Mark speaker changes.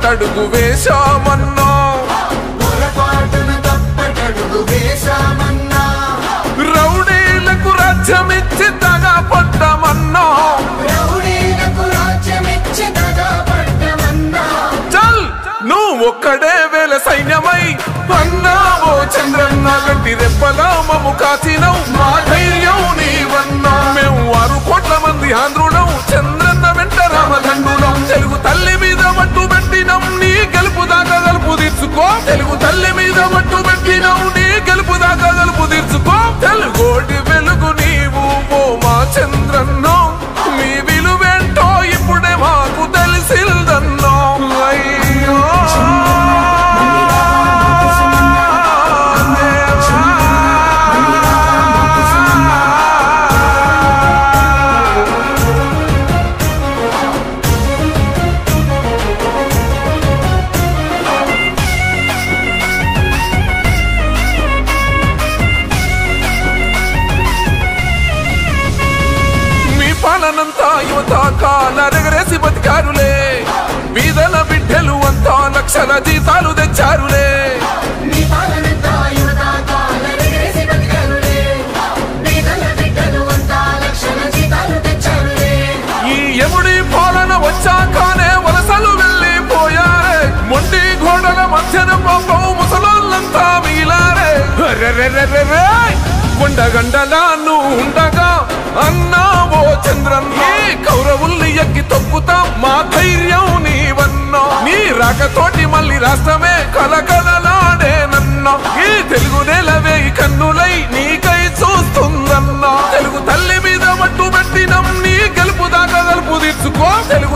Speaker 1: తప్పటడుగు వేశామన్నా
Speaker 2: పొరపాటున తప్పటడుగు వేశామన్నా
Speaker 1: రౌడీలకు రాజ్యమిచ్చి తగా పడ్డమన్నా
Speaker 2: రౌడీలకు రాజ్యమిచ్చి దగా పడ్డమన్నా
Speaker 1: చల్ నువ్వు ఒక్కడే వేల సైన్యమై అన్నావో చంద్రన్న గట్టి రెప్పలా మము కాచినవు మా ధైర్యం నీవన్నా మేము ఆరు కోట్ల మంది ఆంధ్రులం చంద్రన్న వెంట రామదండులం తెలుగు తల్లి మీద మట్టు పెట్టినం నీ గెలుపు దాకా గలుపు తీర్చుకో తెలుగు తల్లి మీద మట్టు పెట్టినం నీ గెలుపు దాకా గలుపు తీర్చుకో తెలుగోటి వెలుగు నీవు ఓ మా చంద్రన్నో మీ విలువేంటో ఇప్పుడే మాకు తెలిసిందన్నో అయ్యో మీ పాలనంతా యువత కాలరెగరేసి బతికారులే వీధల బిడ్డలు అంతా లక్షల జీతాలు తెచ్చారులే
Speaker 2: నీ పాలనంతా యువత కాలరెగరేసి బతికారులే. పేదల బిడ్డలు అంతా లక్షల జీతాలు తెచ్చారులే.
Speaker 1: ఈ ఎముడి పాలన వచ్చాకనే వలసలు వెళ్ళిపోయారే మొండి గోడల మధ్యన పాపం ముసలోళ్ళంతా మిగిలారే అరెరెరెరెరె! కొండగండలా నువ్వు ఉండగా అన్నావో చంద్రన్న ఈ కౌరవుల్ని ఎక్కి తొక్కుతాం మా ధైర్యం నీవన్నా నీ రాకతోటి మళ్ళీ రాష్ట్రమే కలకలలాడేనన్నా ఈ తెలుగు నేలవే ఈ కన్నులై నీకై చూస్తుందన్నా తెలుగు తల్లి మీద మట్టు పెట్టినం నీ గెలుపు దాకా గలుపు తీర్చుకో తెలుగు